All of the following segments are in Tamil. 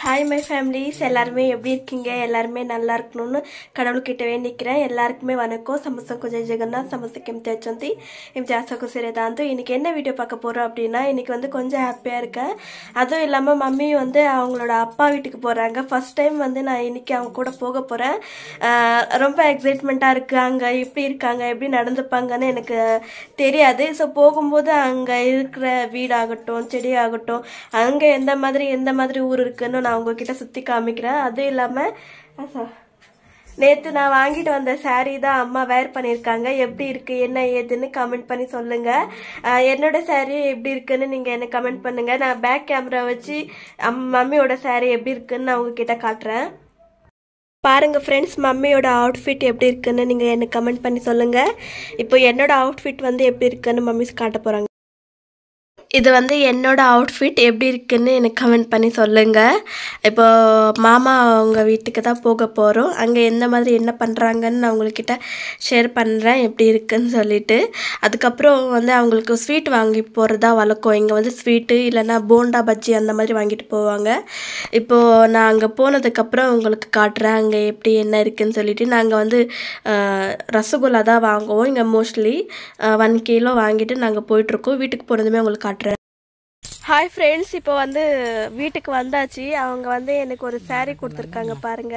ஹாய் மை ஃபேமிலிஸ் எல்லாருமே எப்படி இருக்கீங்க எல்லாருமே நல்லா இருக்கணும்னு கடவுள்கிட்ட வேண்டிக்கிறேன் எல்லாருக்குமே வணக்கம் ಸಮಸ್ತ ಜಯ ಜಗನ್ನಾಥ್ ಸಮಸ್ತ எம்தி வச்சந்தி எம்தி ஆசாக்கு சிறைதாந்து இன்னைக்கு என்ன வீடியோ பார்க்க போகிறோம் அப்படின்னா இன்னைக்கு வந்து கொஞ்சம் ஹாப்பியாக இருக்கேன் அதுவும் இல்லாமல் மம்மி வந்து அவங்களோட அப்பா வீட்டுக்கு போகிறாங்க ஃபர்ஸ்ட் டைம் வந்து நான் இன்னைக்கு அவங்க கூட போக போகிறேன் ரொம்ப எக்ஸைட்மெண்ட்டாக இருக்குது அங்கே எப்படி இருக்காங்க எப்படி நடந்துப்பாங்கன்னு எனக்கு தெரியாது ஸோ போகும்போது அங்கே இருக்கிற வீடாகட்டும் செடி ஆகட்டும் அங்கே எந்த மாதிரி எந்த மாதிரி ஊர் இருக்குன்னு நான் உங்ககிட்ட சுற்றி காமிக்கிறேன் அதுவும் இல்லாமல் நேற்று நான் வாங்கிட்டு வந்த saree தான் அம்மா வேர் பண்ணியிருக்காங்க எப்படி இருக்கு என்ன ஏதுன்னு கமெண்ட் பண்ணி சொல்லுங்க அஹ் என்னோட saree எப்படி இருக்குன்னு நீங்க என்ன கமெண்ட் பண்ணுங்க நான் பேக் கேமரா வச்சு அம் மம்மியோட saree எப்படி இருக்குன்னு நான் உங்ககிட்ட காட்டுறேன் பாருங்க ஃப்ரெண்ட்ஸ் மம்மியோட அவுட்ஃபிட் எப்படி இருக்குன்னு நீங்க எனக்கு கமெண்ட் பண்ணி சொல்லுங்க இப்போ என்னோட அவுட்ஃபிட் வந்து எப்படி இருக்குன்னு மம்மி காட்ட போறாங்க இது வந்து என்னோட அவுட்ஃபிட் எப்படி இருக்குன்னு எனக்கு கமெண்ட் பண்ணி சொல்லுங்கள் இப்போ மாமா அவங்க வீட்டுக்கு தான் போக போகிறோம் அங்கே எந்த மாதிரி என்ன பண்ணுறாங்கன்னு நான் உங்கள்கிட்ட ஷேர் பண்ணுறேன் எப்படி இருக்குன்னு சொல்லிட்டு அதுக்கப்புறம் வந்து அவங்களுக்கு ஸ்வீட் வாங்கி போகிறதா வழக்கம் இங்கே வந்து ஸ்வீட்டு இல்லைன்னா போண்டா பஜ்ஜி அந்த மாதிரி வாங்கிட்டு போவாங்க இப்போது நான் அங்கே போனதுக்கப்புறம் உங்களுக்கு காட்டுறேன் அங்கே எப்படி என்ன இருக்குன்னு சொல்லிட்டு நாங்கள் வந்து அஹ், ரசகுல்லா தான் வாங்குவோம் இங்கே மோஸ்ட்லி ஒன் கிலோ வாங்கிட்டு நாங்கள் போயிட்டுருக்கோம் வீட்டுக்கு போனதுமே உங்களுக்கு காட்டுறேன் ஹாய் ஃப்ரெண்ட்ஸ் இப்போ வந்து வீட்டுக்கு வந்தாச்சு அவங்க வந்து எனக்கு ஒரு saree கொடுத்துருக்காங்க பாருங்க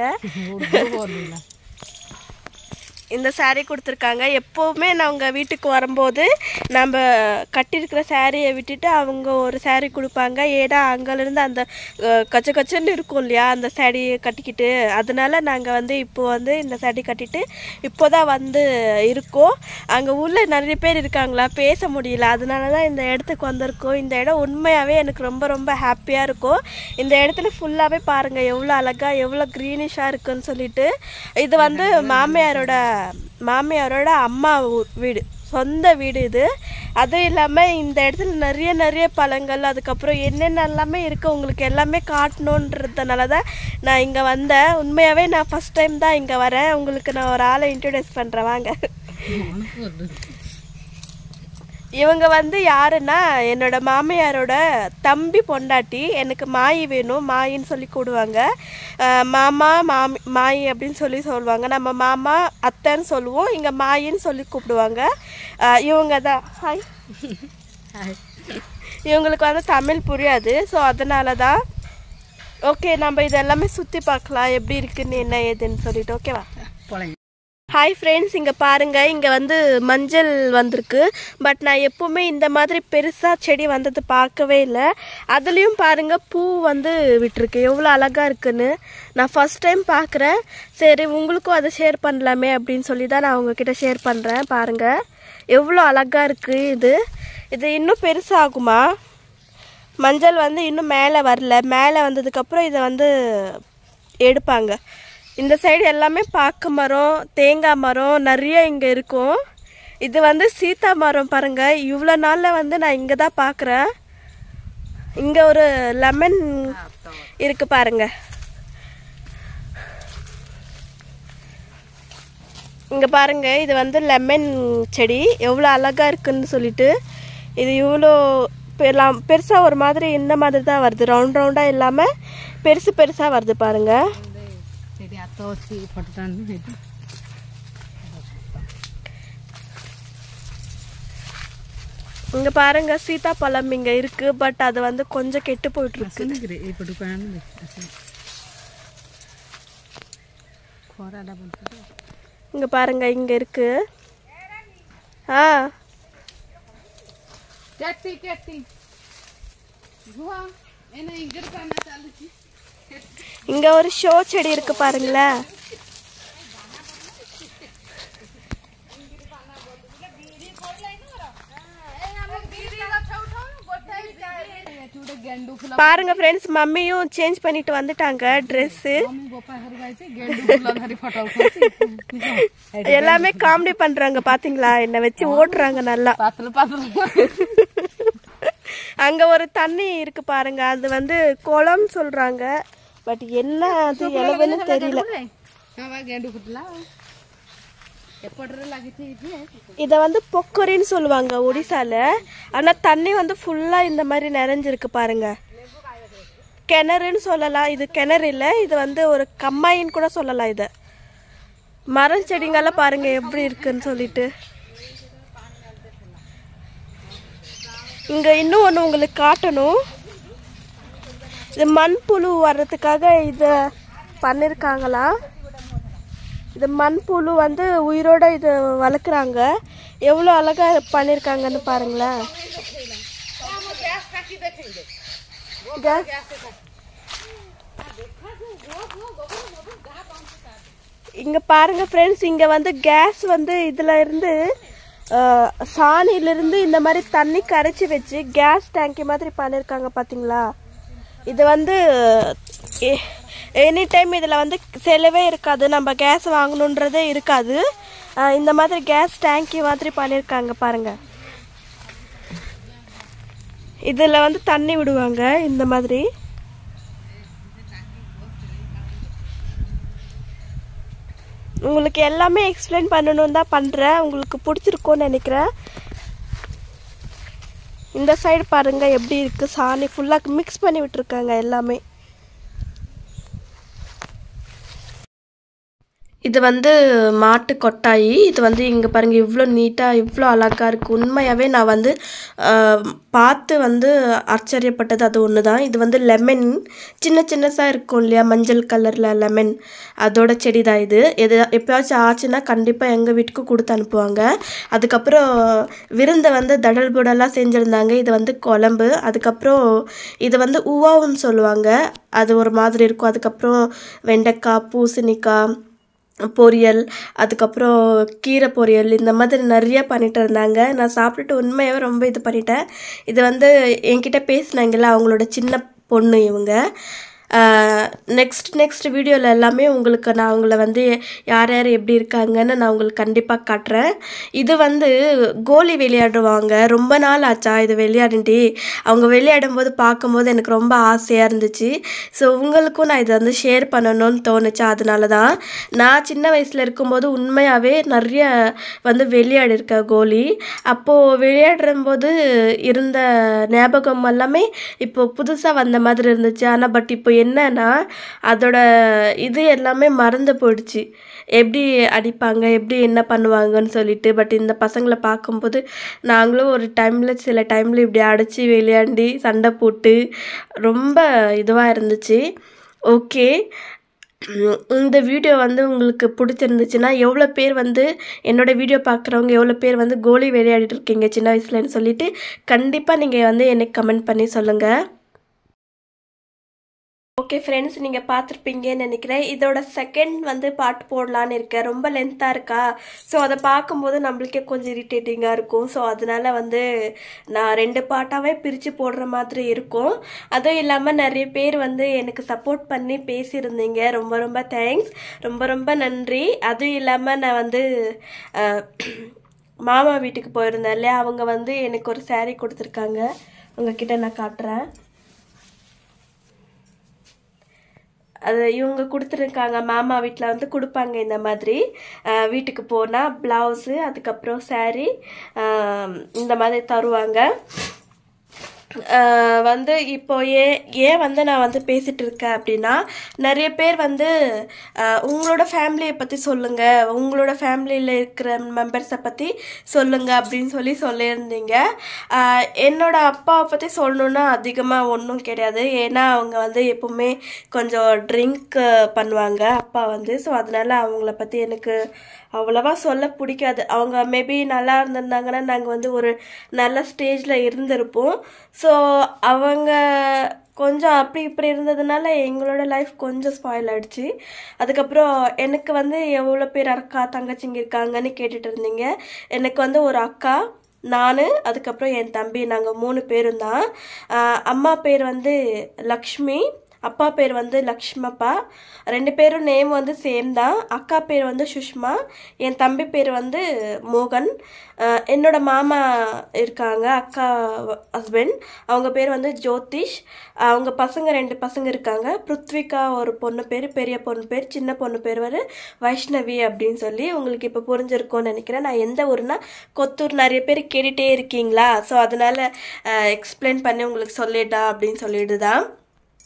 இந்த saree கொடுத்துருக்காங்க எப்போவுமே நான் அவங்க வீட்டுக்கு வரும்போது நம்ம கட்டியிருக்கிற சாரியை விட்டுட்டு அவங்க ஒரு saree கொடுப்பாங்க ஏன்னா அங்கேருந்து அந்த அஹ், கச்ச கச்சன்னு இருக்கும் இல்லையா அந்த சாரியை கட்டிக்கிட்டு அதனால நாங்கள் வந்து இப்போ வந்து இந்த saree கட்டிட்டு இப்போ தான் வந்து இருக்கோம் அங்கே உள்ள நிறைய பேர் இருக்காங்களா பேச முடியல அதனால தான் இந்த இடத்துக்கு வந்திருக்கோம் இந்த இடம் உண்மையாகவே எனக்கு ரொம்ப ரொம்ப ஹாப்பியாக இருக்கும் இந்த இடத்துல ஃபுல்லாகவே பாருங்கள் எவ்வளோ அழகாக எவ்வளோ க்ரீனிஷாக இருக்குன்னு சொல்லிட்டு இது வந்து மாமியாரோட மாமியாரோட அம்மா ஊ- வீடு சொந்த வீடு இது அதுவும் இல்லாமல் இந்த இடத்துல நிறைய நிறைய பழங்கள் அதுக்கப்புறம் என்னென்ன எல்லாமே இருக்குது உங்களுக்கு எல்லாமே காட்டணுன்றதுனால தான் நான் இங்கே வந்தேன் உண்மையாகவே நான் ஃபஸ்ட் டைம் தான் இங்கே வரேன் உங்களுக்கு நான் ஒரு ஆளை இன்ட்ரடியூஸ் பண்ணுறேன் வாங்க இவங்க வந்து யாருன்னா என்னோட மாமியாரோட தம்பி பொண்டாட்டி எனக்கு மாயி வேணும் மாயின்னு சொல்லி கூடுவாங்க அஹ் மாமா மாமி மாயி அப்படின்னு சொல்லி சொல்லுவாங்க நம்ம மாமா அத்தைன்னு சொல்லுவோம் இங்கே மாயின்னு சொல்லி கூப்பிடுவாங்க அஹ் இவங்க தான் ஹாய் இவங்களுக்கு வந்து தமிழ் புரியாது ஸோ அதனால தான் ஓகே நம்ம இதெல்லாமே சுற்றி பார்க்கலாம் எப்படி இருக்குன்னு என்ன ஏதுன்னு சொல்லிட்டு ஓகேவா ஹாய் ஃப்ரெண்ட்ஸ் இங்கே பாருங்கள் இங்கே வந்து மஞ்சள் வந்திருக்கு பட் நான் எப்போவுமே இந்த மாதிரி பெருசாக செடி வந்தது பார்க்கவே இல்லை அதுலேயும் பாருங்கள் பூ வந்து விட்டுருக்கு எவ்வளோ அழகாக இருக்குன்னு நான் ஃபஸ்ட் டைம் பார்க்குறேன் சரி உங்களுக்கும் அதை ஷேர் பண்ணலாமே அப்படின்னு சொல்லி தான் நான் உங்ககிட்ட ஷேர் பண்ணுறேன் பாருங்கள் எவ்வளோ அழகாக இருக்குது இது இது இன்னும் பெருசாகுமா மஞ்சள் வந்து இன்னும் மேலே வரல மேலே வந்ததுக்கப்புறம் இதை வந்து எடுப்பாங்க இந்த சைடு எல்லாமே பாக்கு மரம் தேங்காய் மரம் நிறைய இங்கே இருக்கும் இது வந்து சீதா மரம் பாருங்க இவ்வளோ நாளில் வந்து நான் இங்கே தான் பார்க்குறேன் இங்கே ஒரு லெமன் இருக்கு பாருங்க இங்கே பாருங்க இது வந்து லெமன் செடி எவ்வளோ அழகாக இருக்குன்னு சொல்லிட்டு இது இவ்வளோ பெலாம் பெருசாக ஒரு மாதிரி இந்த மாதிரி தான் வருது ரவுண்ட் ரவுண்டாக இல்லாமல் பெருசு பெருசாக வருது பாருங்க ସେଠି ହାତ ଅଛି ଫଟୋଟାଣି ସେଇଠି இங்கே பாருங்க சீதாப்பழம் இங்கே இருக்கு பட் அது வந்து கொஞ்சம் கெட்டு போயிட்டு இருக்கு ଆସୁନି କିରେ ଏଇପଟକୁ ଆଣିବେ ଆସୁନି ଖରାଟା ପଡୁଛି ତ இங்கே பாருங்க இங்கே இருக்கு ஆ କେଟି କେଟି ଭୁଆ ଏନେ ଇଂଜର କାମ ଚାଲୁଛି இங்கே ஒரு ஷோ செடி இருக்கு பாருங்களேன் ଏଠି ଗୋଟେ ଗେଣ୍ଡୁ ଫୁଲ பாருங்க ஃப்ரெண்ட்ஸ் மம்மியும் சேஞ்ச் பண்ணிட்டு வந்துட்டாங்க ட்ரெஸ்ஸு ମମି ବୋପା ଘରକୁ ଆଇଛି ଗେଣ୍ଡୁ ଫୁଲ ଧରି ଫଟୋ ଉଠଉଛି எல்லாமே காமெடி பண்றாங்க பாத்தீங்களா என்னை வச்சு ஓட்டுறாங்க நல்லா ପାତଲ ପାତଲ அங்க ஒரு தண்ணி இருக்கு பாருங்க அது வந்து குளம் சொல்றாங்க பட் என்ன அது எளவுன்னு தெரியல ହଁ ବା ଗେଣ୍ଡୁ ଫୁଟିଲା ଆଉ। ଏପଟରେ ଲାଗିଛି ଏଇଠି இதை வந்து பொக்கரின்னு சொல்லுவாங்க ஒடிசால ஆனா தண்ணி வந்து ஃபுல்லா இந்த மாதிரி நிறைஞ்சிருக்கு பாருங்க கிணறுன்னு சொல்லலாம் இது கிணறு இல்லை இது வந்து ஒரு கம்மாயின்னு கூட சொல்லலாம் இதை மரம் செடிங்கெல்லாம் பாருங்க எப்படி இருக்குன்னு சொல்லிட்டு இங்க இன்னும் ஒன்று உங்களுக்கு காட்டணும் இது மண்புழு வர்றதுக்காக இதை பண்ணியிருக்காங்களா இது மண்புழு வந்து உயிரோட இது வளர்க்குறாங்க எவ்வளோ அழகா பண்ணியிருக்காங்கன்னு பாருங்களேன் கேஸ் இங்க பாருங்க ஃப்ரெண்ட்ஸ் இங்க வந்து கேஸ் வந்து இதுல இருந்து அஹ், சாணியிலிருந்து இந்த மாதிரி தண்ணி கரைச்சி வச்சு கேஸ் டேங்கி மாதிரி பண்ணியிருக்காங்க பாத்தீங்களா இது வந்து எனி டைம் இதில் வந்து செலவே இருக்காது நம்ம கேஸ் வாங்கணுன்றதே இருக்காது அஹ், இந்த மாதிரி கேஸ் டேங்கி மாதிரி பண்ணியிருக்காங்க பாருங்க இதில் வந்து தண்ணி விடுவாங்க இந்த மாதிரி உங்களுக்கு எல்லாமே எக்ஸ்பிளைன் பண்ணணும் தான் பண்ணுறேன் உங்களுக்கு பிடிச்சிருக்கும்னு நினைக்கிறேன் இந்த சைடு பாருங்க எப்படி இருக்கு சாணி ஃபுல்லாக மிக்ஸ் பண்ணி விட்டுருக்காங்க எல்லாமே இது வந்து மாட்டு கொட்டாயி இது வந்து இங்கே பாருங்க இவ்வளோ நீட்டாக இவ்வளோ அழகாக இருக்குது உண்மையாகவே நான் வந்து ஆஹ், பார்த்து வந்து ஆச்சரியப்பட்டது அது ஒன்று தான் இது வந்து லெமன் சின்ன சின்னதாக இருக்கும் இல்லையா மஞ்சள் கலரில் லெமன் அதோட செடி தான் இது எது எப்பயாச்சும் ஆச்சுன்னா கண்டிப்பாக எங்கள் வீட்டுக்கு கொடுத்து அனுப்புவாங்க அதுக்கப்புறம் விருந்தை வந்து தடல் புடலாக செஞ்சுருந்தாங்க இது வந்து குழம்பு அதுக்கப்புறம் இது வந்து உவாவுன்னு சொல்லுவாங்க அது ஒரு மாதிரி இருக்கும் அதுக்கப்புறம் வெண்டைக்காய் பூசணிக்காய் பொரியல் அதுக்கப்புறம் கீரை பொரியல் இந்த மாதிரி நிறைய பண்ணிட்டு இருந்தாங்க நான் சாப்பிட்டுட்டு உண்மையாகவே ரொம்ப இது பண்ணிட்டேன் இது வந்து என்கிட்ட பேசினாங்கல்ல அவங்களோட சின்ன பொண்ணு இவங்க நெக்ஸ்ட் நெக்ஸ்ட் வீடியோவில் எல்லாமே உங்களுக்கு நான் அவங்கள வந்து யார் யார் எப்படி இருக்காங்கன்னு நான் உங்களுக்கு கண்டிப்பாக காட்டுறேன் இது வந்து கோலி விளையாடுவாங்க ரொம்ப நாள் ஆச்சா இது விளையாடிட்டு அவங்க விளையாடும் போது பார்க்கும்போது எனக்கு ரொம்ப ஆசையாக இருந்துச்சு ஸோ உங்களுக்கும் நான் இதை வந்து ஷேர் பண்ணணும்னு தோணுச்சு அதனால தான் நான் சின்ன வயசில் இருக்கும்போது உண்மையாகவே நிறைய வந்து விளையாடிருக்கேன் கோலி அப்போது விளையாடும்போது இருந்த ஞாபகம் எல்லாமே இப்போ புதுசாக வந்த மாதிரி இருந்துச்சு ஆனால் பட் இப்போ என்னன்னா அதோட இது எல்லாமே மறந்து போயிடுச்சு எப்படி அடிப்பாங்க எப்படி என்ன பண்ணுவாங்கன்னு சொல்லிட்டு பட் இந்த பசங்களை பார்க்கும்போது நாங்களும் ஒரு டைமில் சில டைமில் இப்படி அடித்து விளையாண்டி சண்டை போட்டு ரொம்ப இதுவாக இருந்துச்சு ஓகே இந்த வீடியோ வந்து உங்களுக்கு பிடிச்சிருந்துச்சுன்னா எவ்வளோ பேர் வந்து என்னோட வீடியோ பார்க்குறவங்க எவ்வளோ பேர் வந்து கோலி விளையாடிட்டு இருக்கீங்க சின்ன வயசுலன்னு சொல்லிட்டு கண்டிப்பாக நீங்கள் வந்து எனக்கு கமெண்ட் பண்ணி சொல்லுங்கள் ஓகே ஃப்ரெண்ட்ஸ் நீங்கள் பார்த்துருப்பீங்கன்னு நினைக்கிறேன் இதோட செகண்ட் வந்து பாட்டு போடலான்னு இருக்கேன் ரொம்ப லென்த்தாக இருக்கா ஸோ அதை பார்க்கும்போது நம்மளுக்கே கொஞ்சம் இரிட்டேட்டிங்காக இருக்கும் ஸோ அதனால வந்து நான் ரெண்டு பாட்டாகவே பிரித்து போடுற மாதிரி இருக்கும் அதுவும் இல்லாமல் நிறைய பேர் வந்து எனக்கு சப்போர்ட் பண்ணி பேசியிருந்தீங்க ரொம்ப ரொம்ப தேங்க்ஸ் ரொம்ப ரொம்ப நன்றி அதுவும் இல்லாமல் நான் வந்து அஹ், மாமா வீட்டுக்கு போயிருந்தேன் இல்லையா அவங்க வந்து எனக்கு ஒரு saree கொடுத்துருக்காங்க உங்ககிட்ட நான் காட்டுறேன் அது இவங்க கொடுத்துருக்காங்க மாமா வீட்டில் வந்து கொடுப்பாங்க இந்த மாதிரி அஹ், வீட்டுக்கு போனால் ப்ளவுஸு அதுக்கப்புறம் saree அஹ், இந்த மாதிரி தருவாங்க அஹ், வந்து இப்போ ஏன் ஏன் வந்து நான் வந்து பேசிட்டு இருக்கேன் அப்படின்னா நிறைய பேர் வந்து அஹ், உங்களோட ஃபேமிலியை பற்றி சொல்லுங்கள் உங்களோட ஃபேமிலியில் இருக்கிற மெம்பர்ஸை பற்றி சொல்லுங்கள் அப்படின்னு சொல்லி சொல்லியிருந்தீங்க அஹ், என்னோட அப்பாவை பற்றி சொல்லணுன்னா அதிகமாக ஒன்றும் கிடையாது ஏன்னா அவங்க வந்து எப்பவுமே கொஞ்சம் ட்ரிங்க் பண்ணுவாங்க அப்பா வந்து ஸோ அதனால அவங்கள பற்றி எனக்கு அவ்வளவா சொல்ல பிடிக்காது அவங்க மேபி நல்லா இருந்திருந்தாங்கன்னா நாங்கள் வந்து ஒரு நல்ல ஸ்டேஜில் இருந்திருப்போம் ஸோ அவங்க கொஞ்சம் அப்படி இப்படி இருந்ததுனால எங்களோட லைஃப் கொஞ்சம் ஸ்பாயில் ஆயிடுச்சு அதுக்கப்புறம் எனக்கு வந்து எவ்வளோ பேர் அக்கா தங்கச்சிங்க இருக்காங்கன்னு கேட்டுட்டு இருந்தீங்க எனக்கு வந்து ஒரு அக்கா நான் அதுக்கப்புறம் என் தம்பி நாங்கள் மூணு பேரும் தான் ஆஹ் அம்மா பேர் வந்து லக்ஷ்மி அப்பா பேர் வந்து லக்ஷ்மப்பா ரெண்டு பேரும் நேம் வந்து சேம் தான் அக்கா பேர் வந்து சுஷ்மா என் தம்பி பேர் வந்து மோகன் அஹ் என்னோட மாமா இருக்காங்க அக்கா ஹஸ்பண்ட் அவங்க பேர் வந்து ஜோதிஷ் அவங்க பசங்க ரெண்டு பசங்க இருக்காங்க பிருத்விகா ஒரு பொண்ணு பேர் பெரிய பொண்ணு பேர் சின்ன பொண்ணு பேர் வந்து வைஷ்ணவி அப்படின்னு சொல்லி உங்களுக்கு இப்போ புரிஞ்சிருக்கும்னு நினைக்கிறேன் நான் எந்த ஊர்னா கொத்தூர் நிறைய பேர் கேட்டுகிட்டே இருக்கீங்களா ஸோ அதனால எக்ஸ்பிளைன் பண்ணி உங்களுக்கு சொல்லிட்டா அப்படின்னு சொல்லிட்டு தான்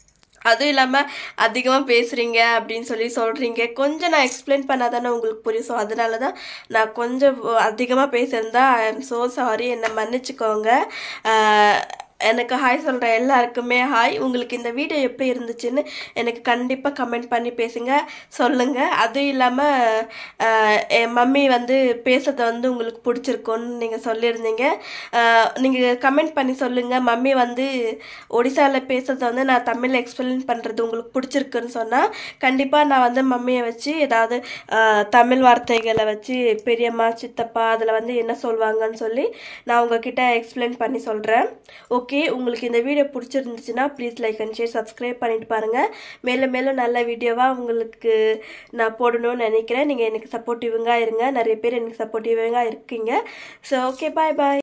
அதுவும் இல்லாமல் அதிகமாக பேசுகிறீங்க அப்படின்னு சொல்லி சொல்கிறீங்க கொஞ்சம் நான் எக்ஸ்பிளைன் பண்ணால் தானே உங்களுக்கு புரியும் ஸோ அதனால தான் நான் கொஞ்சம் அதிகமாக பேசியிருந்தா ஐ எம் ஸோ சாரி என்னை மன்னிச்சுக்கோங்க ஆஹ் எனக்கு ஹாய் சொல்கிற எல்லாருக்குமே ஹாய் உங்களுக்கு இந்த வீடியோ எப்படி இருந்துச்சுன்னு எனக்கு கண்டிப்பாக கமெண்ட் பண்ணி பேசுங்க சொல்லுங்கள் அதுவும் இல்லாமல் என் மம்மி வந்து பேசுறத வந்து உங்களுக்கு பிடிச்சிருக்குன்னு நீங்கள் சொல்லியிருந்தீங்க நீங்கள் கமெண்ட் பண்ணி சொல்லுங்கள் மம்மி வந்து ஒடிசாவில் பேசுறத வந்து நான் தமிழில் எக்ஸ்பிளைன் பண்ணுறது உங்களுக்கு பிடிச்சிருக்குன்னு சொன்னால் கண்டிப்பாக நான் வந்து மம்மியை வச்சு ஏதாவது ஆஹ், தமிழ் வார்த்தைகளை வச்சு பெரியம்மா சித்தப்பா அதில் வந்து என்ன சொல்லுவாங்கன்னு சொல்லி நான் உங்ககிட்ட எக்ஸ்பிளைன் பண்ணி சொல்கிறேன் ஓகே உங்களுக்கு இந்த வீடியோ பிடிச்சிருந்துச்சுன்னா please like and share subscribe பண்ணிட்டு பாருங்கள் மேலும் மேலும் நல்ல வீடியோவாக உங்களுக்கு நான் போடணும்னு நினைக்கிறேன் நீங்கள் எனக்கு சப்போர்ட்டிவாக இருங்க நிறைய பேர் எனக்கு சப்போர்ட்டிவாக இருக்கீங்க ஸோ ஓகே பாய் பாய்